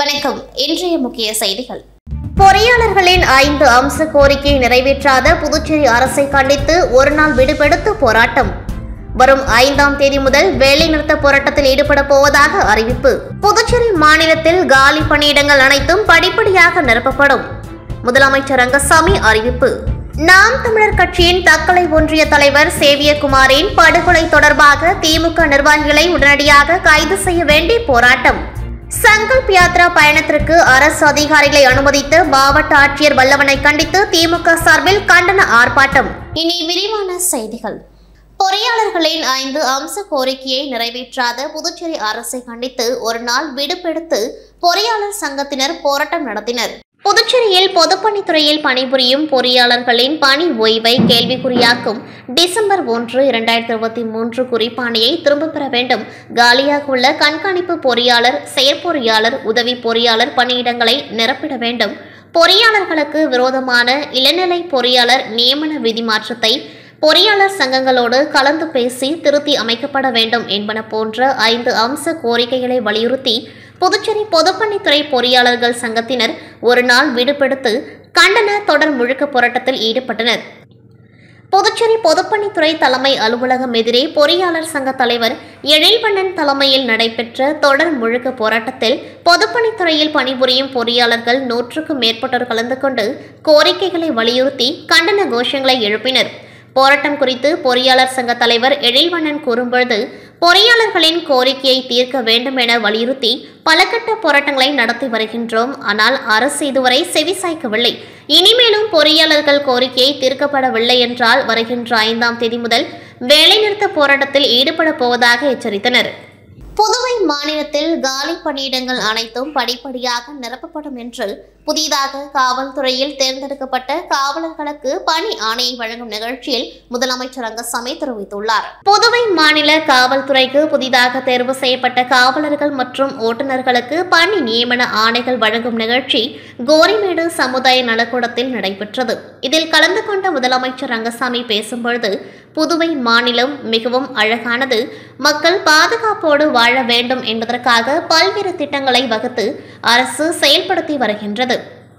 வணக்கம் இன்றைய முக்கிய செய்திகள் பொறியாளர்களின் ஐந்து அம்ச கோரிக்கையை நிறைவேற்றாத புதுச்சேரி அரசை கண்டித்து ஒருநாள் விடுபெடுத்து போராட்டம் வரும் ஐந்தாம் தேதி முதல் வேலைநிறுத்த போராட்டத்தில் ஈடுபட போவதாக அறிவிப்பு புதுச்சேரி மாநிலத்தில் காலி பணியிடங்கள் அனைத்தும் படிப்படியாக நிரப்பப்படும் முதலமைச்சர் ரங்கசாமி அறிவிப்பு நாம் தமிழர் கட்சியின் தக்கலை ஒன்றிய தலைவர் சேவியகுமாரின் படுகொலை தொடர்பாக திமுக நிர்வாகிகளை உடனடியாக கைது செய்ய வேண்டி போராட்டம் சங்கல்ப் யாத்ரா பயணத்திற்கு அரசு அதிகாரிகளை அனுமதித்து மாவட்ட ஆட்சியர் வல்லவனை கண்டித்து திமுக சார்பில் கண்டன ஆர்ப்பாட்டம் இனி விரிவான செய்திகள் பொறியாளர்களின் ஐந்து அம்ச கோரிக்கையை நிறைவேற்றாத புதுச்சேரி அரசை கண்டித்து ஒரு நாள் விடுப்பெடுத்து பொறியாளர் சங்கத்தினர் போராட்டம் நடத்தினர் புதுச்சேரியில் பொதுப்பணித்துறையில் பணிபுரியும் பொறியாளர்களின் பணி ஓய்வை கேள்விக்குறியாக்கும் டிசம்பர் ஒன்று இரண்டாயிரத்தி இருபத்தி மூன்று குறிப்பாணையை திரும்பப் பெற வேண்டும் காலியாக உள்ள கண்காணிப்பு பொறியாளர் செயற்பொறியாளர் உதவி பொறியாளர் பணியிடங்களை நிரப்பிட வேண்டும் பொறியாளர்களுக்கு விரோதமான இளநிலை பொறியாளர் நியமன விதி மாற்றத்தை பொறியாளர் சங்கங்களோடு கலந்து பேசி திருத்தி அமைக்கப்பட வேண்டும் என்பன போன்ற ஐந்து அம்ச கோரிக்கைகளை வலியுறுத்தி புதுச்சேரி பொதுப்பணித்துறை பொறியாளர்கள் சங்கத்தினர் ஒரு நாள் விடுபெடுத்து கண்டன தொடர் முழுக்க போராட்டத்தில் ஈடுபட்டனர் புதுச்சேரி பொதுப்பணித்துறை தலைமை அலுவலகம் எதிரே பொறியாளர் சங்க தலைவர் எழில்வண்ணன் தலைமையில் நடைபெற்ற தொடர் முழுக்க போராட்டத்தில் பொதுப்பணித்துறையில் பணிபுரியும் பொறியாளர்கள் நூற்றுக்கும் மேற்பட்டோர் கலந்து கொண்டு கோரிக்கைகளை வலியுறுத்தி கண்டன கோஷங்களை எழுப்பினர் போராட்டம் குறித்து பொறியாளர் சங்க தலைவர் எழில்வண்ணன் கூறும்பொழுது பொறியாளர்களின் கோரிக்கையை தீர்க்க வேண்டும் என வலியுறுத்தி பல கட்ட போராட்டங்களை நடத்தி வருகின்றோம் ஆனால் அரசு இதுவரை செவிசாய்க்கவில்லை இனிமேலும் பொறியாளர்கள் கோரிக்கையை தீர்க்கப்படவில்லை என்றால் வருகின்ற ஐந்தாம் தேதி முதல் வேலைநிறுத்த போராட்டத்தில் ஈடுபட போவதாக எச்சரித்தனர் புதுவை மாநிலத்தில் காலி பணியிடங்கள் அனைத்தும் படிப்படியாக நிரப்பப்படும் என்று புதிதாக காவல்துறையில் தேர்ந்தெடுக்கப்பட்ட காவலர்களுக்கு பணி ஆணையை வழங்கும் நிகழ்ச்சியில் முதலமைச்சர் ரங்கசாமி தெரிவித்துள்ளார் புதுவை மாநில காவல்துறைக்கு புதிதாக தேர்வு செய்யப்பட்ட காவலர்கள் மற்றும் ஓட்டுநர்களுக்கு பணி நியமன ஆணைகள் வழங்கும் நிகழ்ச்சி கோரிமேடு சமுதாய நலக்கூடத்தில் நடைபெற்றது இதில் கலந்து கொண்ட முதலமைச்சர் ரங்கசாமி பேசும்பொழுது புதுவை மாநிலம் மிகவும் அழகானது மக்கள் பாதுகாப்போடு வாழ வேண்டும் என்பதற்காக பல்வேறு திட்டங்களை வகுத்து அரசு செயல்படுத்தி வருகின்றது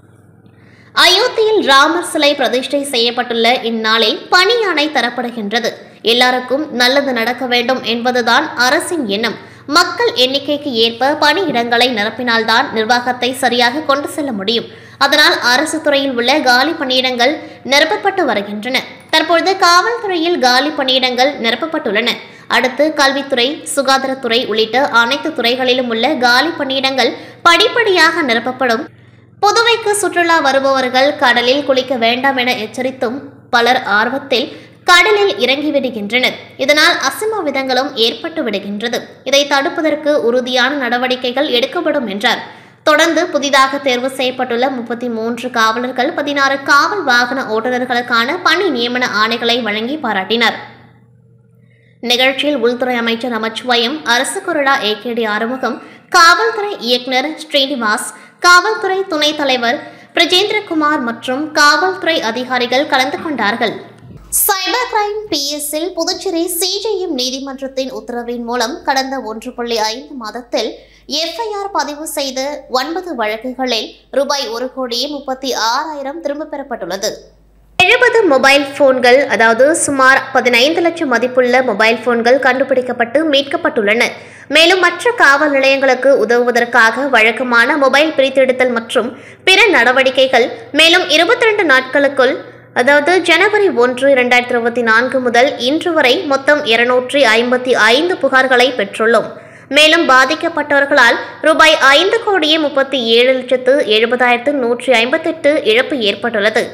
அயோத்தியில் ராமர் சிலை பிரதிஷ்டை செய்யப்பட்டுள்ள இந்நாளில் பணி ஆணை தரப்படுகின்றது எல்லாருக்கும் நல்லது நடக்க வேண்டும் என்பதுதான் அரசின் எண்ணம் மக்கள் எண்ணிக்கைக்கு ஏற்ப பணியிடங்களை நிரப்பினால்தான் நிர்வாகத்தை சரியாக கொண்டு செல்ல முடியும் அதனால் அரசு துறையில் உள்ள காலி பணியிடங்கள் நிரப்பப்பட்டு வருகின்றன தற்பொழுது காவல்துறையில் காலி பணியிடங்கள் நிரப்பப்பட்டுள்ளன அடுத்து கல்வித்துறை சுகாதாரத்துறை உள்ளிட்ட அனைத்து துறைகளிலும் உள்ள காலி பணியிடங்கள் படிப்படியாக நிரப்பப்படும் புதுவைக்கு சுற்றுலா வருபவர்கள் கடலில் குளிக்க வேண்டாம் என எச்சரித்தும் பலர் ஆர்வத்தில் கடலில் இறங்கிவிடுகின்றனர் இதனால் அசம்பாவிதங்களும் ஏற்பட்டு விடுகின்றது இதை தடுப்பதற்கு உறுதியான நடவடிக்கைகள் எடுக்கப்படும் என்றார் தொடர்ந்து புதிதாக தேர்வு செய்யப்பட்டுள்ள முப்பத்தி மூன்று காவலர்கள் பதினாறு காவல் வாகன ஓட்டுநர்களுக்கான பணி நியமன ஆணைகளை வழங்கி பாராட்டினர் நிகழ்ச்சியில் உள்துறை அமைச்சர் நமச்சிவாயம் அரசு கொறடா ஏகேடி ஆறுமுகம் காவல்துறை இயக்குநர் ஸ்ரீனிவாஸ் காவல்துறை துணைத் தலைவர் பிரஜேந்திரகுமார் மற்றும் காவல்துறை அதிகாரிகள் கலந்து கொண்டார்கள் சைபர் கிரைம் பிஎஸ்ஸில் புதுச்சேரி சிஜிஎம் நீதிமன்றத்தின் உத்தரவின் மூலம் கடந்த ஒன்று புள்ளி ஐந்து மாதத்தில் எஃப்ஐஆர் பதிவு செய்த ஒன்பது வழக்குகளில் ரூபாய் ஒரு கோடியே முப்பத்தி ஆறாயிரம் திரும்பப் பெறப்பட்டுள்ளது எழுபது மொபைல் போன்கள் அதாவது சுமார் பதினைந்து லட்சம் மதிப்புள்ள மொபைல் போன்கள் கண்டுபிடிக்கப்பட்டு மீட்கப்பட்டுள்ளன மேலும் மற்ற காவல் நிலையங்களுக்கு உதவுவதற்காக வழக்கமான மொபைல் பிரித்தெடுத்தல் மற்றும் பிற நடவடிக்கைகள் மேலும் இருபத்தி ரெண்டு நாட்களுக்குள் அதாவது ஜனவரி ஒன்று இரண்டாயிரத்தி இருபத்தி நான்கு முதல் இன்று வரை மொத்தம் இருநூற்றி ஐம்பத்தி ஐந்து புகார்களை பெற்றுள்ளோம் மேலும் பாதிக்கப்பட்டவர்களால் ரூபாய் ஐந்து கோடியே முப்பத்தி ஏழு லட்சத்து எழுபதாயிரத்து நூற்றி ஐம்பத்தெட்டு இழப்பு ஏற்பட்டுள்ளது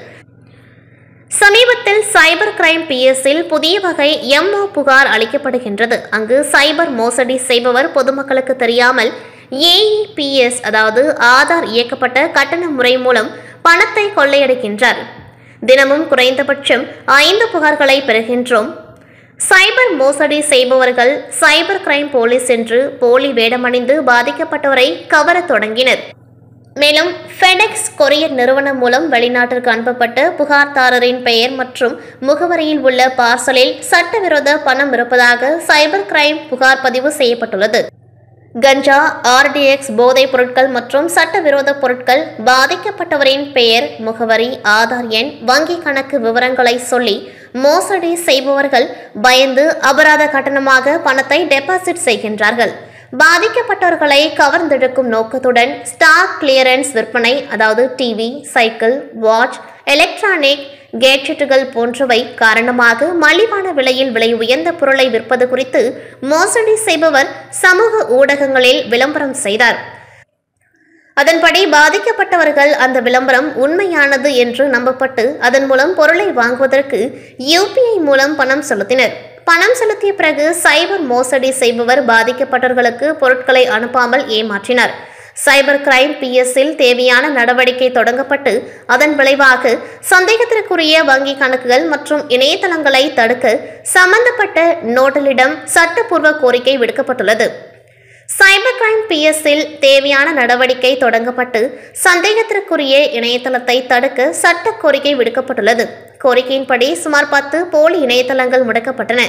சமீபத்தில் சைபர் கிரைம் பிஎஸ்ஸில் புதிய வகை எம்ஓ புகார் அளிக்கப்படுகின்றது அங்கு சைபர் மோசடி செய்பவர் பொதுமக்களுக்கு தெரியாமல் ஏஇபிஎஸ் அதாவது ஆதார் இயக்கப்பட்ட கட்டண முறை மூலம் பணத்தை கொள்ளையடிக்கின்றார் தினமும் குறைந்தபட்சம் ஐந்து புகார்களை பெறுகின்றோம் சைபர் மோசடி செய்பவர்கள் சைபர் கிரைம் போலீஸ் என்று போலி வேடமணிந்து பாதிக்கப்பட்டவரை கவரத் தொடங்கினர் மேலும் ஃபெடெக்ஸ் கொரியர் நிறுவனம் மூலம் வெளிநாட்டிற்கு அனுப்பப்பட்ட புகார்தாரரின் பெயர் மற்றும் முகவரியில் உள்ள பார்சலில் சட்டவிரோத பணம் இருப்பதாக சைபர் கிரைம் புகார் பதிவு செய்யப்பட்டுள்ளது கஞ்சா ஆர்டிஎக்ஸ் போதைப் பொருட்கள் மற்றும் சட்டவிரோத பொருட்கள் பாதிக்கப்பட்டவரின் பெயர் முகவரி ஆதார் எண் வங்கி கணக்கு விவரங்களை சொல்லி மோசடி செய்பவர்கள் பயந்து அபராத கட்டணமாக பணத்தை டெபாசிட் செய்கின்றார்கள் பாதிக்கப்பட்டவர்களை கவர்ந்தெடுக்கும் நோக்கத்துடன் ஸ்டாக் கிளியரன்ஸ் விற்பனை அதாவது டிவி சைக்கிள் வாட்ச் எலக்ட்ரானிக் கேட்ஜெட்டுகள் போன்றவை காரணமாக மலிவான விலையில் விலை உயர்ந்த பொருளை விற்பது குறித்து மோசடி செய்பவர் சமூக ஊடகங்களில் விளம்பரம் செய்தார் அதன்படி பாதிக்கப்பட்டவர்கள் அந்த விளம்பரம் உண்மையானது என்று நம்பப்பட்டு அதன் மூலம் பொருளை வாங்குவதற்கு யூபிஐ மூலம் பணம் செலுத்தினர் பணம் செலுத்திய பிறகு சைபர் மோசடி செய்பவர் பாதிக்கப்பட்டவர்களுக்கு பொருட்களை அனுப்பாமல் ஏமாற்றினார் சைபர் கிரைம் பிஎஸ்ஸில் தேவையான நடவடிக்கை தொடங்கப்பட்டு அதன் விளைவாக சந்தேகத்திற்குரிய வங்கி கணக்குகள் மற்றும் இணையதளங்களை தடுக்க சம்பந்தப்பட்ட நோட்டலிடம் சட்டப்பூர்வ கோரிக்கை விடுக்கப்பட்டுள்ளது சைபர் கிரைம் பிஎஸ்ஸில் தேவையான நடவடிக்கை தொடங்கப்பட்டு சந்தேகத்திற்குரிய இணையதளத்தை தடுக்க சட்ட கோரிக்கை விடுக்கப்பட்டுள்ளது கோரிக்கையின்படி சுமார் பத்து போலி இணையதளங்கள் முடக்கப்பட்டன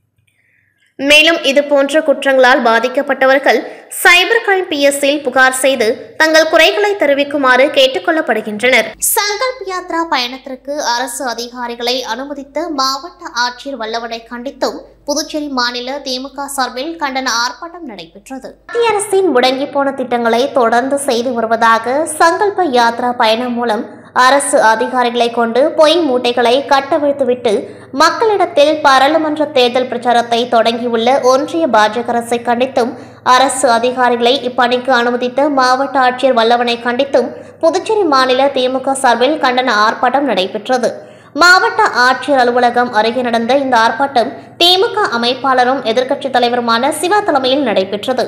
மேலும் இதுபோன்ற குற்றங்களால் பாதிக்கப்பட்டவர்கள் சைபர் கிரைம் பிஎஸ்ஸில் புகார் செய்து தங்கள் குறைகளை தெரிவிக்குமாறு கேட்டுக்கொள்ளப்படுகின்றனர் சங்கல்ப் யாத்ரா பயணத்திற்கு அரசு அதிகாரிகளை அனுமதித்த மாவட்ட ஆட்சியர் வல்லவனை கண்டித்தும் புதுச்சேரி மாநில திமுக சார்பில் கண்டன ஆர்ப்பாட்டம் நடைபெற்றது மத்திய அரசின் முடங்கி போன திட்டங்களை தொடர்ந்து செய்து வருவதாக சங்கல்ப யாத்ரா பயணம் மூலம் அரசு அதிகாரிகளை கொண்டு பொய் மூட்டைகளை கட்டவிழ்த்துவிட்டு மக்களிடத்தில் பாராளுமன்ற தேர்தல் பிரச்சாரத்தை தொடங்கியுள்ள ஒன்றிய பாஜக அரசை கண்டித்தும் அரசு அதிகாரிகளை இப்பணிக்கு அனுமதித்த மாவட்ட ஆட்சியர் வல்லவனை கண்டித்தும் புதுச்சேரி மாநில திமுக சார்பில் கண்டன ஆர்ப்பாட்டம் நடைபெற்றது மாவட்ட ஆட்சியர் அலுவலகம் அருகே நடந்த இந்த ஆர்ப்பாட்டம் திமுக அமைப்பாளரும் எதிர்க்கட்சித் தலைவருமான சிவா தலைமையில் நடைபெற்றது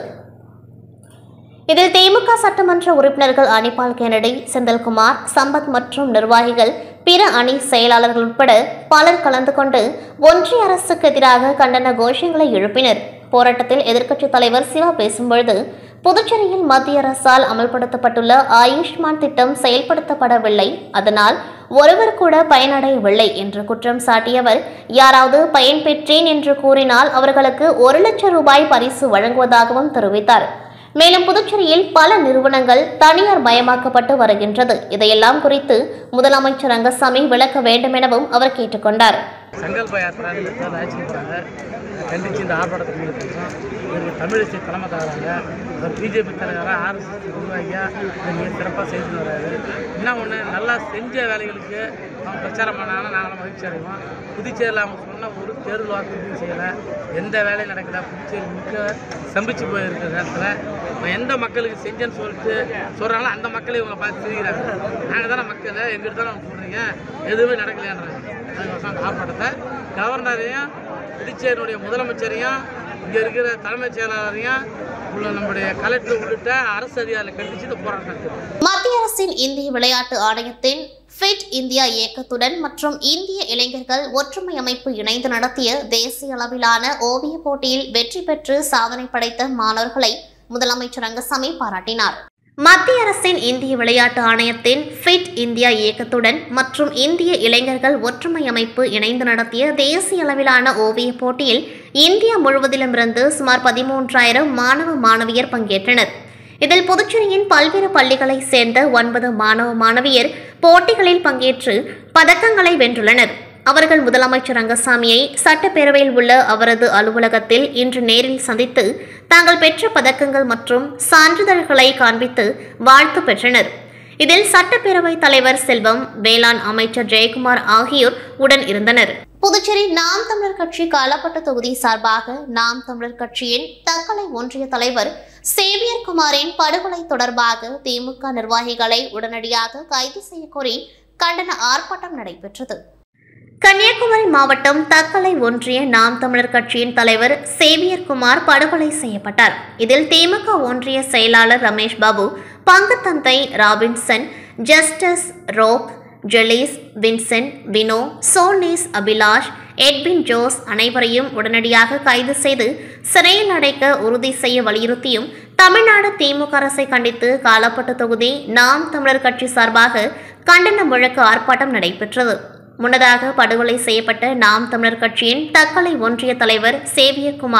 இதில் திமுக சட்டமன்ற உறுப்பினர்கள் அனிபால் கெனடி செந்தில்குமார் சம்பத் மற்றும் நிர்வாகிகள் பிற அணி செயலாளர்கள் உட்பட பலர் கலந்து கொண்டு ஒன்றிய அரசுக்கு எதிராக கண்டன கோஷங்களை எழுப்பினர் போராட்டத்தில் எதிர்க்கட்சித் தலைவர் சிவா பேசும்பொழுது புதுச்சேரியில் மத்திய அரசால் அமல்படுத்தப்பட்டுள்ள ஆயுஷ்மான் திட்டம் செயல்படுத்தப்படவில்லை அதனால் ஒருவர் கூட பயனடையவில்லை என்று குற்றம் சாட்டியவர் யாராவது பயன் பெற்றேன் என்று கூறினால் அவர்களுக்கு ஒரு லட்சம் ரூபாய் பரிசு வழங்குவதாகவும் தெரிவித்தார் மேலும் புதுச்சேரியில் பல நிறுவனங்கள் தனியார் மயமாக்கப்பட்டு வருகின்றது இதையெல்லாம் குறித்து முதலமைச்சர் ரங்கசாமி விளக்க வேண்டும் எனவும் அவர் கேட்டுக்கொண்டார் சங்கல்ப யாத்திரா தான் ஆட்சிக்கிறாங்க கண்டித்து இந்த ஆர்ப்பாட்டத்தை இருக்கோம் இவருக்கு தமிழிசை தலைமை தராங்க அவர் பிஜேபி தலைவராக ஆர்எஸ்எஸ் நிர்வாகியாக இதை மிக சிறப்பாக செய்து வர்றாரு என்ன ஒன்று நல்லா செஞ்ச வேலைகளுக்கு அவங்க பிரச்சாரம் பண்ணாங்கன்னா நாங்களும் மகிழ்ச்சி அடைவோம் புதுச்சேரியில் அவங்க சொன்ன ஒரு தேர்தல் வாக்குறுதியும் செய்யலை எந்த வேலையும் நடக்கல புதுச்சேரி முழுக்க சம்பிச்சு போயிருக்கிற நேரத்தில் இப்போ எந்த மக்களுக்கு செஞ்சேன்னு சொல்லிட்டு சொல்கிறாங்களோ அந்த மக்களை இவங்க பார்த்து தெரிகிறாங்க நாங்கள் தானே மக்கள் எங்கிட்ட தானே சொல்கிறீங்க எதுவுமே நடக்கலையான்றாங்க அதுக்கோசம் அந்த ஆர்ப்பாட்டத்தை கவர்னரையும் புதுச்சேரியினுடைய முதலமைச்சரையும் இங்கே இருக்கிற தலைமைச் செயலாளரையும் உள்ள நம்முடைய கலெக்டர் உள்ளிட்ட அரசு அதிகாரிகளை கண்டித்து இந்த போராட்டம் நடத்துது மத்திய அரசின் இந்திய விளையாட்டு ஆணையத்தின் ஃபிட் இந்தியா இயக்கத்துடன் மற்றும் இந்திய இளைஞர்கள் ஒற்றுமை அமைப்பு இணைந்து நடத்திய தேசிய அளவிலான ஓவியப் போட்டியில் வெற்றி பெற்று சாதனை படைத்த மாணவர்களை முதலமைச்சர் ரங்கசாமி பாராட்டினார் மத்திய அரசின் இந்திய விளையாட்டு ஆணையத்தின் ஃபிட் இந்தியா இயக்கத்துடன் மற்றும் இந்திய இளைஞர்கள் ஒற்றுமை அமைப்பு இணைந்து நடத்திய தேசிய அளவிலான ஓவியப் போட்டியில் இந்தியா முழுவதிலுமிருந்து சுமார் பதிமூன்றாயிரம் மாணவ மாணவியர் பங்கேற்றனர் இதில் புதுச்சேரியின் பல்வேறு பள்ளிகளைச் சேர்ந்த ஒன்பது மாணவ மாணவியர் போட்டிகளில் பங்கேற்று பதக்கங்களை வென்றுள்ளனர் அவர்கள் முதலமைச்சர் ரங்கசாமியை சட்டப்பேரவையில் உள்ள அவரது அலுவலகத்தில் இன்று நேரில் சந்தித்து தாங்கள் பெற்ற பதக்கங்கள் மற்றும் சான்றிதழ்களை காண்பித்து வாழ்த்து பெற்றனர் இதில் சட்டப்பேரவைத் தலைவர் செல்வம் வேளாண் அமைச்சர் ஜெயக்குமார் ஆகியோர் உடன் இருந்தனர் புதுச்சேரி நாம் தமிழர் கட்சி காலப்பட்ட தொகுதி சார்பாக நாம் தமிழர் கட்சியின் தக்கலை ஒன்றிய தலைவர் சேவியர் குமாரின் படுகொலை தொடர்பாக திமுக நிர்வாகிகளை உடனடியாக கைது செய்யக்கோரி கண்டன ஆர்ப்பாட்டம் நடைபெற்றது கன்னியாகுமரி மாவட்டம் தக்கலை ஒன்றிய நாம் தமிழர் கட்சியின் தலைவர் சேவியர் குமார் படுகொலை செய்யப்பட்டார் இதில் திமுக ஒன்றிய செயலாளர் ரமேஷ் பாபு பங்குத்தந்தை Robinson Justus Roque Jelies Vincent Vino Solnees Abhilash Edwin Jose அனைவரையும் உடனடியாக கைது செய்து சிறையில் அடைக்க உறுதி செய்ய வலியுறுத்தியும் தமிழ்நாடு திமுக அரசை கண்டித்து காலப்பட்டு தொகுதி நாம் தமிழர் கட்சி சார்பாக கண்டன முழக்க ஆர்ப்பாட்டம் நடைபெற்றது முன்னதாக படுகொலை செய்யப்பட்ட நாம் தமிழர் கட்சியின் தக்கலை ஒன்றிய தலைவர் சேவியர் குமார்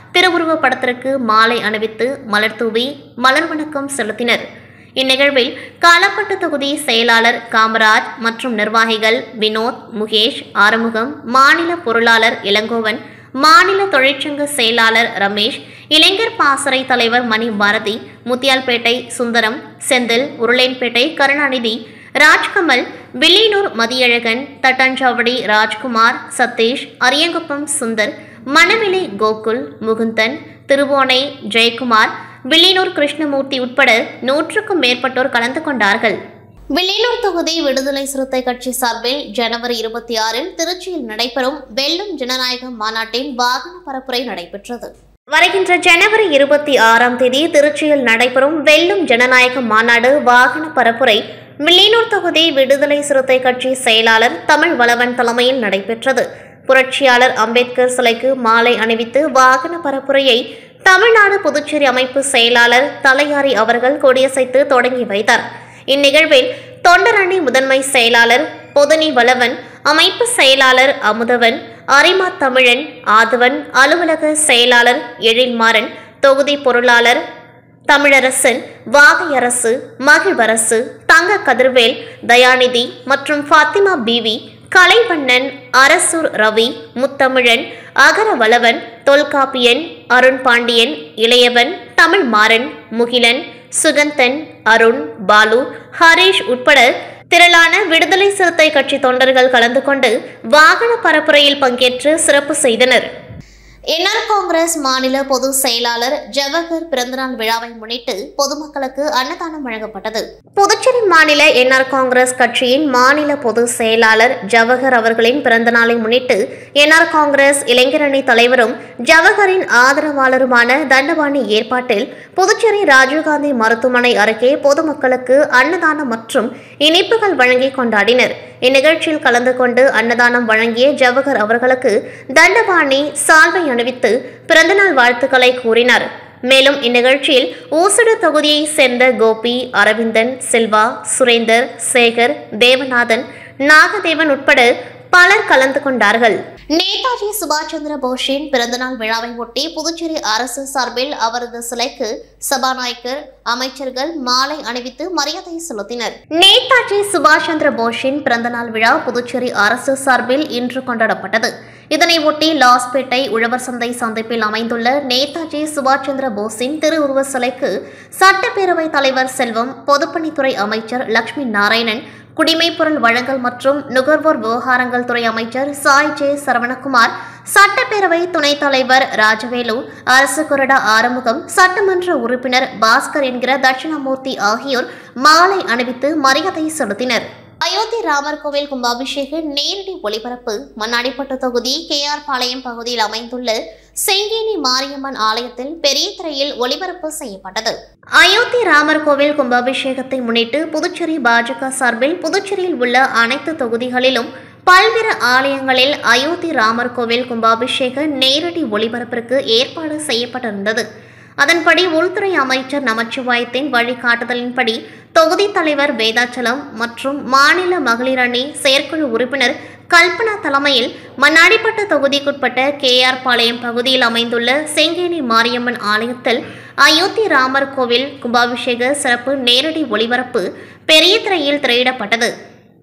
திருவுருவப் படத்திற்கு மாலை அணிவித்து மலர் தூவி மலர் வணக்கம் செலுத்தினர் இந்நிகழ்வில் காலப்பட்டு தொகுதி செயலாளர் காமராஜ் மற்றும் நிர்வாகிகள் வினோத் முகேஷ் ஆறுமுகம் மாநில பொருளாளர் இளங்கோவன் மாநில தொழிற்சங்க செயலாளர் ரமேஷ் இளைஞர் பாசறை தலைவர் மணி பாரதி முத்தியால்பேட்டை சுந்தரம் செந்தில் உருளையன்பேட்டை கருணாநிதி ராஜ்கமல் வில்லியனூர் மதியழகன் தட்டாஞ்சாவடி ராஜ்குமார் சதீஷ் அரியங்குப்பம் சுந்தர் மணவிலை கோகுல் முகுந்தன் திருவோணை ஜெயக்குமார் வில்லியனூர் கிருஷ்ணமூர்த்தி உட்பட நூற்றுக்கும் மேற்பட்டோர் கலந்து கொண்டார்கள் வில்லியனூர் தொகுதி விடுதலை சிறுத்தை கட்சி சார்பில் ஜனவரி இருபத்தி ஆறில் திருச்சியில் நடைபெறும் வெல்லும் ஜனநாயக மாநாட்டின் வாகன பரப்புரை நடைபெற்றது வருகின்ற ஜனவரி இருபத்தி ஆறாம் தேதி திருச்சியில் நடைபெறும் வெல்லும் ஜனநாயக மாநாடு வாகன பரப்புரை வில்லியனூர் தொகுதி விடுதலை சிறுத்தை கட்சி செயலாளர் தமிழ் வளவன் தலைமையில் நடைபெற்றது புரட்சியாளர் அம்பேத்கர் சிலைக்கு மாலை அணிவித்து வாகன பரப்புரையை தமிழ்நாடு புதுச்சேரி அமைப்பு செயலாளர் தலையாரி அவர்கள் கொடியசைத்து தொடங்கி வைத்தார் இந்நிகழ்வில் தொண்டரணி முதன்மை செயலாளர் பொதனி வளவன் அமைப்பு செயலாளர் அமுதவன் அரிமா தமிழன் ஆதவன் அலுவலக செயலாளர் எழில்மாறன் தொகுதி பொருளாளர் தமிழரசன் வாகையரசு மகிழ்வரசு தங்க கதிர்வேல் தயாநிதி மற்றும் ஃபாத்திமா பிவி கலைவண்ணன் அரசூர் ரவி முத்தமிழன் அகரவளவன் தொல்காப்பியன் அருண் பாண்டியன் இளையவன் தமிழ்மாறன் முகிலன் சுகந்தன் அருண் பாலு ஹரீஷ் உட்பட திரளான விடுதலை சிறுத்தை கட்சி தொண்டர்கள் கலந்து கொண்டு வாகன பரப்புரையில் பங்கேற்று சிறப்பு செய்தனர் என்ஆர் காங்கிரஸ் மாநில பொதுச் செயலாளர் ஜவஹர் பிறந்தநாள் விழாவை முன்னிட்டு பொதுமக்களுக்கு அன்னதானம் வழங்கப்பட்டது புதுச்சேரி மாநில என்ஆர் காங்கிரஸ் கட்சியின் மாநில பொதுச் செயலாளர் ஜவஹர் அவர்களின் பிறந்தநாளை முன்னிட்டு என்ஆர் காங்கிரஸ் இளைஞரணி தலைவரும் ஜவஹரின் ஆதரவாளருமான தண்டபாணி ஏற்பாட்டில் புதுச்சேரி ராஜீவ்காந்தி மருத்துவமனை அருகே பொதுமக்களுக்கு அன்னதானம் மற்றும் இனிப்புகள் வழங்கி கொண்டாடினர் இந்நிகழ்ச்சியில் கலந்து கொண்டு அன்னதானம் வழங்கிய ஜவஹர் அவர்களுக்கு தண்டபாணி சால்வை அணிவித்து பிறந்தநாள் வாழ்த்துக்களை கூறினார் மேலும் இந்நிகழ்ச்சியில் ஊசுடு தொகுதியைச் சேர்ந்த கோபி அரவிந்தன் செல்வா சுரேந்தர் சேகர் தேவநாதன் நாகதேவன் உட்பட பலர் கலந்து கொண்டார்கள் நேதாஜி சுபாஷ் சந்திர போஸின் பிறந்தநாள் விழாவை ஒட்டி புதுச்சேரி அரசு சார்பில் அவரது சிலைக்கு சபாநாயகர் அமைச்சர்கள் மாலை அணிவித்து மரியாதை செலுத்தினர் நேதாஜி சுபாஷ் சந்திர போஸின் பிறந்தநாள் விழா புதுச்சேரி அரசு சார்பில் இன்று கொண்டாடப்பட்டது இதனை ஒட்டி லாஸ்பேட்டை உழவர் சந்தை சந்திப்பில் அமைந்துள்ள நேதாஜி சுபாஷ் சந்திர போஸின் திருவுருவ சிலைக்கு சட்டப்பேரவை தலைவர் செல்வம் பொதுப்பணித்துறை அமைச்சர் லட்சுமி நாராயணன் குடிமைப்பொருள் வழங்கல் மற்றும் நுகர்வோர் விவகாரங்கள் துறை அமைச்சர் சாய் ஜே சரவணகுமார் சட்டப்பேரவை துணைத் தலைவர் ராஜவேலு அரசு கொறடா ஆறுமுகம் சட்டமன்ற உறுப்பினர் பாஸ்கர் என்கிற தட்சிணாமூர்த்தி ஆகியோர் மாலை அணிவித்து மரியாதை செலுத்தினர் அயோத்தி ராமர் கோவில் கும்பாபிஷேக நேரடி ஒளிபரப்பு மண்ணாடிப்பட்டு தொகுதி கே ஆர் பாளையம் பகுதியில் அமைந்துள்ள செங்கேணி மாரியம்மன் ஆலயத்தில் பெரிய திரையில் ஒளிபரப்பு செய்யப்பட்டது அயோத்தி ராமர் கோவில் கும்பாபிஷேகத்தை முன்னிட்டு புதுச்சேரி பாஜக சார்பில் புதுச்சேரியில் உள்ள அனைத்து தொகுதிகளிலும் பல்வேறு ஆலயங்களில் அயோத்தி ராமர் கோவில் கும்பாபிஷேக நேரடி ஒளிபரப்பிற்கு ஏற்பாடு செய்யப்பட்டிருந்தது அதன்படி உள்துறை அமைச்சர் நமச்சிவாயத்தின் வழிகாட்டுதலின்படி தொகுதி தலைவர் வேதாச்சலம் மற்றும் மாநில மகளிர் அணி செயற்குழு உறுப்பினர் கல்பனா தலைமையில் மண்ணாடிப்பட்ட தொகுதிக்குட்பட்ட கே ஆர் பாளையம் பகுதியில் அமைந்துள்ள செங்கேணி மாரியம்மன் ஆலயத்தில் அயோத்தி ராமர் கோவில் கும்பாபிஷேக சிறப்பு நேரடி ஒளிபரப்பு பெரிய திரையில் திரையிடப்பட்டது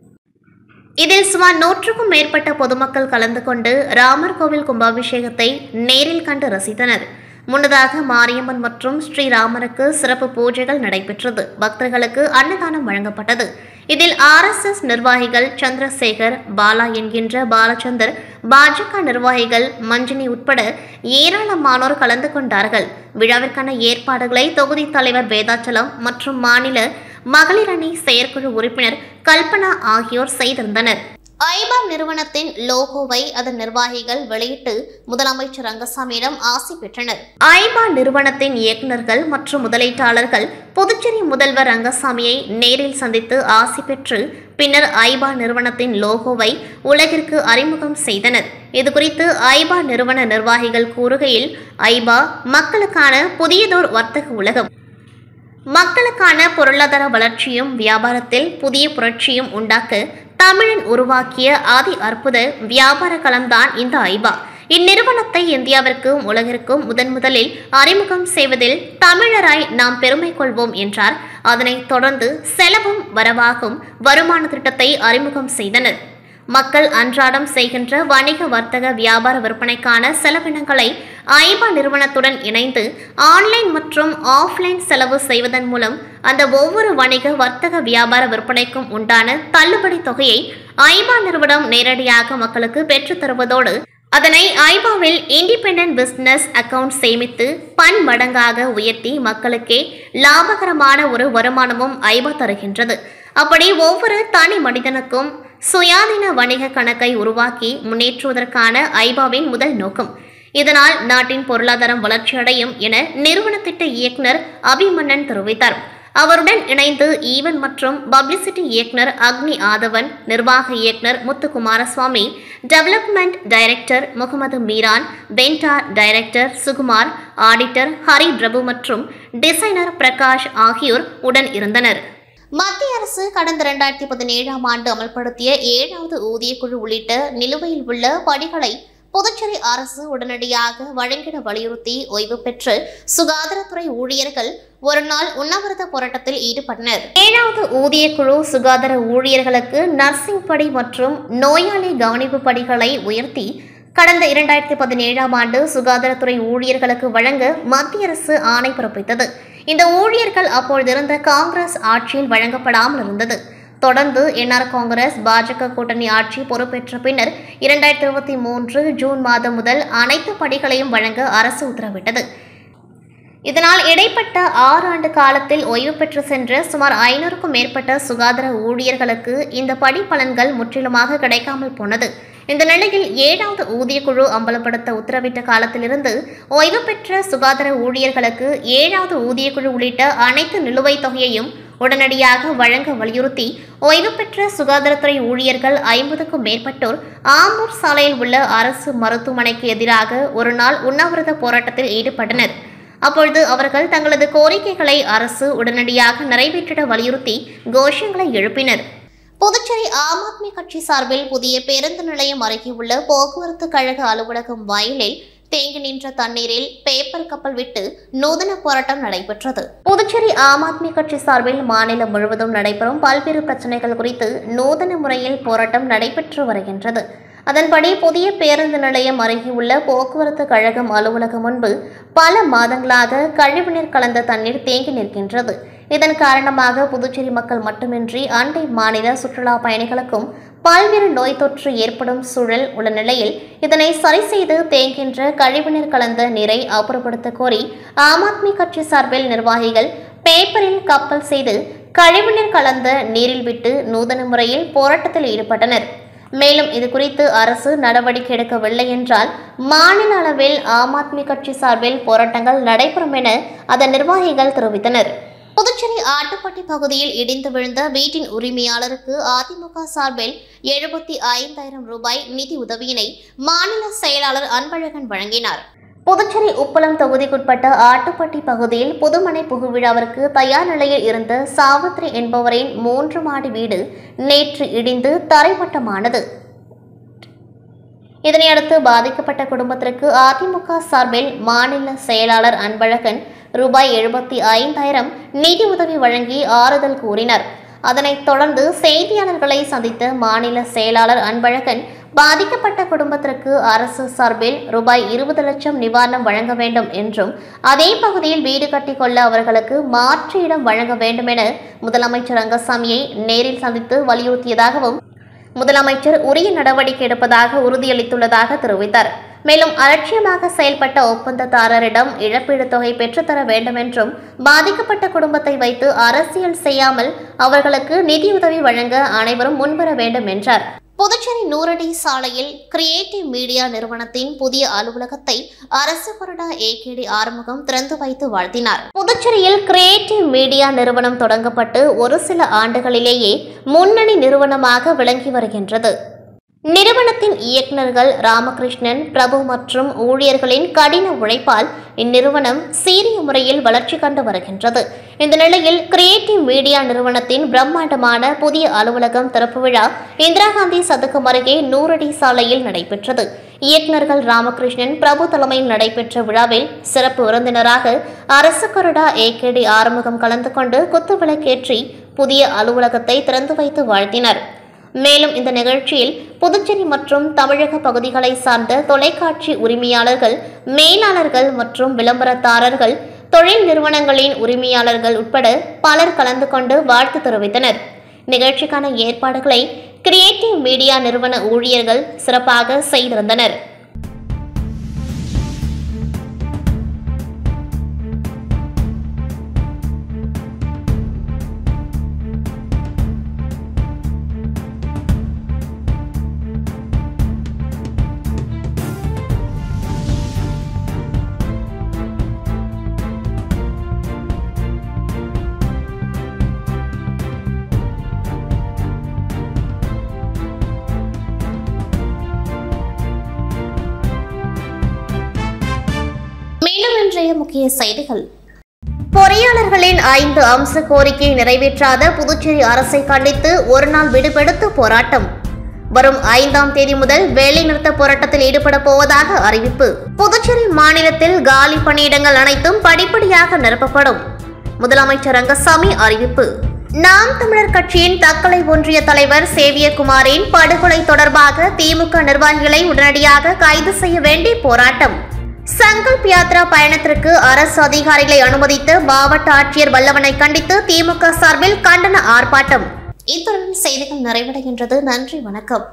இதில் சுமார் நூற்றுக்கும் மேற்பட்ட பொதுமக்கள் கலந்து கொண்டு ராமர் கோவில் கும்பாபிஷேகத்தை நேரில் கண்டு ரசித்தனர் முன்னதாக மாரியம்மன் மற்றும் ஸ்ரீராமருக்கு சிறப்பு பூஜைகள் நடைபெற்றது பக்தர்களுக்கு அன்னதானம் வழங்கப்பட்டது இதில் ஆர்எஸ்எஸ் நிர்வாகிகள் சந்திரசேகர் பாலா என்கின்ற பாலச்சந்தர் பாஜக நிர்வாகிகள் மஞ்சினி உட்பட ஏராளமானோர் கலந்து கொண்டார்கள் விழாவிற்கான ஏற்பாடுகளை தொகுதி தலைவர் வேதாச்சலம் மற்றும் மாநில மகளிர் அணி செயற்குழு உறுப்பினர் கல்பனா ஆகியோர் செய்திருந்தனர் ஐபா நிறுவனத்தின் லோகோவை அதன் நிர்வாகிகள் வெளியிட்டு முதலமைச்சர் ரங்கசாமியிடம் ஆசி பெற்றனர் ஐபா நிறுவனத்தின் இயக்குநர்கள் மற்றும் முதலீட்டாளர்கள் புதுச்சேரி முதல்வர் ரங்கசாமியை நேரில் சந்தித்து ஆசி பெற்று பின்னர் ஐபா நிறுவனத்தின் லோகோவை உலகிற்கு அறிமுகம் செய்தனர் இதுகுறித்து ஐபா நிறுவன நிர்வாகிகள் கூறுகையில் ஐபா மக்களுக்கான புதியதோர் வர்த்தக உலகம் மக்களுக்கான பொருளாதார வளர்ச்சியும் வியாபாரத்தில் புதிய புரட்சியும் உண்டாக்க தமிழன் உருவாக்கிய ஆதி அற்புத வியாபார களம்தான் இந்த ஐபா இந்நிறுவனத்தை இந்தியாவிற்கும் உலகிற்கும் முதன் முதலில் அறிமுகம் செய்வதில் தமிழராய் நாம் பெருமை கொள்வோம் என்றார் அதனைத் தொடர்ந்து செலவும் வரவாகும் வருமான திட்டத்தை அறிமுகம் செய்தனர் மக்கள் அன்றாடம் செய்கின்ற வணிக வர்த்தக வியாபார விற்பனைக்கான செலவினங்களை ஐபா நிறுவனத்துடன் இணைந்து ஆன்லைன் மற்றும் ஆஃப்லைன் செலவு செய்வதன் மூலம் அந்த ஒவ்வொரு வணிக வர்த்தக வியாபார விற்பனைக்கும் உண்டான தள்ளுபடி தொகையை ஐபா நிறுவனம் நேரடியாக மக்களுக்கு பெற்றுத் தருவதோடு அதனை ஐபாவில் இண்டிபெண்டன்ட் பிசினஸ் அக்கவுண்ட் சேமித்து பன்மடங்காக உயர்த்தி மக்களுக்கே லாபகரமான ஒரு வருமானமும் ஐபா தருகின்றது அப்படி ஒவ்வொரு தனி மனிதனுக்கும் சுயாதீன வணிக கணக்கை உருவாக்கி முன்னேற்றுவதற்கான ஐபாவின் முதல் நோக்கம் இதனால் நாட்டின் பொருளாதாரம் வளர்ச்சியடையும் என நிறுவன திட்ட இயக்குனர் அபிமன்னன் தெரிவித்தார் அவருடன் இணைந்து ஈவன் மற்றும் பப்ளிசிட்டி இயக்குனர் அக்னி ஆதவன் நிர்வாக இயக்குனர் Muthukumaraswamy development director Mohammed Meeran vendor director Sukumar auditor Hari Prabhu மற்றும் டிசைனர் பிரகாஷ் ஆகியோர் உடன் இருந்தனர் மத்திய அரசு கடந்த இரண்டாயிரத்தி பதினேழாம் ஆண்டு அமல்படுத்திய ஏழாவது ஊதியக்குழு உள்ளிட்ட நிலுவையில் உள்ள பணிகளை புதுச்சேரி அரசு உடனடியாக வழங்கிட வலியுறுத்தி ஓய்வு பெற்று சுகாதாரத்துறை ஊழியர்கள் ஒரு நாள் உண்ணாவிரத போராட்டத்தில் ஈடுபட்டனர் ஏழாவது ஊதியக்குழு சுகாதார ஊழியர்களுக்கு நர்சிங் படி மற்றும் நோயாளி கவனிப்பு படிகளை உயர்த்தி கடந்த இரண்டாயிரத்தி பதினேழாம் ஆண்டு சுகாதாரத்துறை ஊழியர்களுக்கு வழங்க மத்திய அரசு ஆணை பிறப்பித்தது இந்த ஊழியர்கள் அப்பொழுதிருந்த காங்கிரஸ் ஆட்சியில் வழங்கப்படாமல் இருந்தது தொடர்ந்து என்ஆர் காங்கிரஸ் பாஜக கூட்டணி ஆட்சி பொறுப்பேற்ற பின்னர் இரண்டாயிரத்தி இருபத்தி மூன்று ஜூன் மாதம் முதல் அனைத்து படிகளையும் வழங்க அரசு உத்தரவிட்டது இதனால் இடைப்பட்ட ஆறு ஆண்டு காலத்தில் ஓய்வு பெற்று சென்ற சுமார் ஐநூறுக்கும் மேற்பட்ட சுகாதார ஊழியர்களுக்கு இந்த படி பலன்கள் முற்றிலுமாக கிடைக்காமல் போனது இந்த நிலையில் ஏழாவது ஊதியக்குழு அம்பலப்படுத்த உத்தரவிட்ட காலத்திலிருந்து ஓய்வு பெற்ற சுகாதார ஊழியர்களுக்கு ஏழாவது ஊதியக்குழு உள்ளிட்ட அனைத்து நிலுவைத் தொகையையும் உடனடியாக வழங்க வலியுறுத்தி ஓய்வு பெற்ற சுகாதாரத்துறை ஊழியர்கள் ஐம்பதுக்கும் மேற்பட்டோர் ஆம்பூர் சாலையில் உள்ள அரசு மருத்துவமனைக்கு எதிராக ஒரு நாள் உண்ணாவிரத போராட்டத்தில் ஈடுபட்டனர் அப்பொழுது அவர்கள் தங்களது கோரிக்கைகளை அரசு உடனடியாக நிறைவேற்றிட வலியுறுத்தி கோஷங்களை எழுப்பினர் புதுச்சேரி ஆம் ஆத்மி கட்சி சார்பில் புதிய பேருந்து நிலையம் அருகே உள்ள போக்குவரத்து கழக அலுவலகம் வாயிலில் தேங்கி நின்ற தண்ணீரில் பேப்பர் கப்பல் விட்டு நூதன போராட்டம் நடைபெற்றது புதுச்சேரி ஆம் ஆத்மி கட்சி சார்பில் மாநிலம் முழுவதும் நடைபெறும் பல்வேறு பிரச்சனைகள் குறித்து நூதன முறையில் போராட்டம் நடைபெற்று வருகின்றது அதன்படி புதிய பேருந்து நிலையம் அருகே உள்ள போக்குவரத்து கழகம் அலுவலகம் முன்பு பல மாதங்களாக கழிவுநீர் கலந்த தண்ணீர் தேங்கி நிற்கின்றது இதன் காரணமாக புதுச்சேரி மக்கள் மட்டுமின்றி அண்டை மாநில சுற்றுலா பயணிகளுக்கும் பல்வேறு நோய் தொற்று ஏற்படும் சூழல் உள்ள நிலையில் இதனை சரி செய்து தேங்கின்ற கழிவுநீர் கலந்த நீரை அப்புறப்படுத்த கோரி ஆம் ஆத்மி கட்சி சார்பில் நிர்வாகிகள் பேப்பரில் கப்பல் செய்து கழிவுநீர் கலந்த நீரில் விட்டு நூதன முறையில் போராட்டத்தில் ஈடுபட்டனர் மேலும் இது குறித்து அரசு நடவடிக்கை எடுக்கவில்லை என்றால் மாநில அளவில் ஆம் ஆத்மி கட்சி சார்பில் போராட்டங்கள் நடைபெறும் என அதன் நிர்வாகிகள் தெரிவித்தனர் புதுச்சேரி ஆட்டுப்பட்டி பகுதியில் இடிந்து விழுந்த வீட்டின் உரிமையாளருக்கு அதிமுக சார்பில் எழுபத்தி ஐந்தாயிரம் ரூபாய் நிதி உதவியினை மாநில செயலாளர் அன்பழகன் வழங்கினார் புதுச்சேரி உப்பளம் தொகுதிக்குட்பட்ட ஆட்டுப்பட்டி பகுதியில் புதுமனை புகுவிழாவிற்கு தயார் நிலையில் இருந்த சாவித்ரி என்பவரின் மூன்று மாடி வீடு நேற்று இடிந்து தரைமட்டமானது இதனையடுத்து பாதிக்கப்பட்ட குடும்பத்திற்கு அதிமுக சார்பில் மாநில செயலாளர் அன்பழகன் ரூபாய் எழுபத்தி ஐந்தாயிரம் நிதி உதவி வழங்கி ஆறுதல் கூறினார் அதனைத் தொடர்ந்து செய்தியாளர்களை சந்தித்த மாநில செயலாளர் அன்பழகன் பாதிக்கப்பட்ட குடும்பத்திற்கு அரசு சார்பில் ரூபாய் இருபது லட்சம் நிவாரணம் வழங்க வேண்டும் என்றும் அதே பகுதியில் வீடு கட்டிக்கொள்ள அவர்களுக்கு மாற்று இடம் வழங்க வேண்டும் என முதலமைச்சர் ரங்கசாமியை நேரில் சந்தித்து வலியுறுத்தியதாகவும் முதலமைச்சர் உரிய நடவடிக்கை எடுப்பதாக உறுதியளித்துள்ளதாக தெரிவித்தார் மேலும் அலட்சியமாக செயல்பட்ட ஒப்பந்ததாரரிடம் இழப்பீடு தொகை பெற்றுத்தர வேண்டும் என்றும் பாதிக்கப்பட்ட குடும்பத்தை வைத்து அரசியல் செய்யாமல் அவர்களுக்கு நிதியுதவி வழங்க அனைவரும் முன்வர வேண்டும் என்றார் புதுச்சேரி நூறடி சாலையில் கிரியேட்டிவ் மீடியா நிறுவனத்தின் புதிய அலுவலகத்தை அரசு கொறடா ஏகேடி ஆறுமுகம் திறந்து வைத்து வாழ்த்தினார் புதுச்சேரியில் கிரியேட்டிவ் மீடியா நிறுவனம் தொடங்கப்பட்டு ஒரு சில ஆண்டுகளிலேயே முன்னணி நிறுவனமாக விளங்கி வருகின்றது நிறுவனத்தின் இயக்குநர்கள் ராமகிருஷ்ணன் பிரபு மற்றும் ஊழியர்களின் கடின உழைப்பால் இந்நிறுவனம் சீரிய முறையில் வளர்ச்சி கண்டு வருகின்றது இந்த நிலையில் கிரியேட்டிவ் மீடியா நிறுவனத்தின் பிரம்மாண்டமான புதிய அலுவலகம் திறப்பு விழா இந்திரா காந்தி சதுக்கம் அருகே நூறடி சாலையில் நடைபெற்றது இயக்குநர்கள் ராமகிருஷ்ணன் பிரபு தலைமையில் நடைபெற்ற விழாவில் சிறப்பு விருந்தினராக அரசு கொறடா ஏகேடி ஆறுமுகம் கலந்து கொண்டு குத்துவிளக்கேற்றி புதிய அலுவலகத்தை திறந்து வைத்து வாழ்த்தினர் மேலும் இந்த நிகழ்ச்சியில் புதுச்சேரி மற்றும் தமிழக பகுதிகளை சார்ந்த தொலைக்காட்சி உரிமையாளர்கள் மேலாளர்கள் மற்றும் விளம்பரதாரர்கள் தொழில் நிறுவனங்களின் உரிமையாளர்கள் உட்பட பலர் கலந்து கொண்டு வாழ்த்து தெரிவித்தனர் நிகழ்ச்சிக்கான ஏற்பாடுகளை கிரியேட்டிவ் மீடியா நிறுவன ஊழியர்கள் சிறப்பாக செய்திருந்தனர் மீண்டும் இன்றைய முக்கிய செய்திகள் பொறியாளர்களின் ஐந்து அம்ச கோரிக்கையை நிறைவேற்றாத புதுச்சேரி அரசை கண்டித்து ஒருநாள் விடுபெடுத்து போராட்டம் வரும் ஐந்தாம் தேதி முதல் வேலைநிறுத்த போராட்டத்தில் ஈடுபட போவதாக அறிவிப்பு புதுச்சேரி மாநிலத்தில் காலி பணியிடங்கள் அனைத்தும் படிப்படியாக நிரப்பப்படும் முதலமைச்சர் ரங்கசாமி அறிவிப்பு நாம் தமிழர் கட்சியின் தக்கலை ஒன்றிய தலைவர் சேவியகுமாரின் படுகொலை தொடர்பாக திமுக நிர்வாகிகளை உடனடியாக கைது செய்ய வேண்டி போராட்டம் சங்கல்ப் யாத்ரா பயணத்திற்கு அரசு அதிகாரிகளை அனுமதித்து மாவட்ட ஆட்சியர் வல்லவனை கண்டித்து திமுக சார்பில் கண்டன ஆர்ப்பாட்டம் இத்துடன் செய்திகள் நிறைவடைகின்றது நன்றி வணக்கம்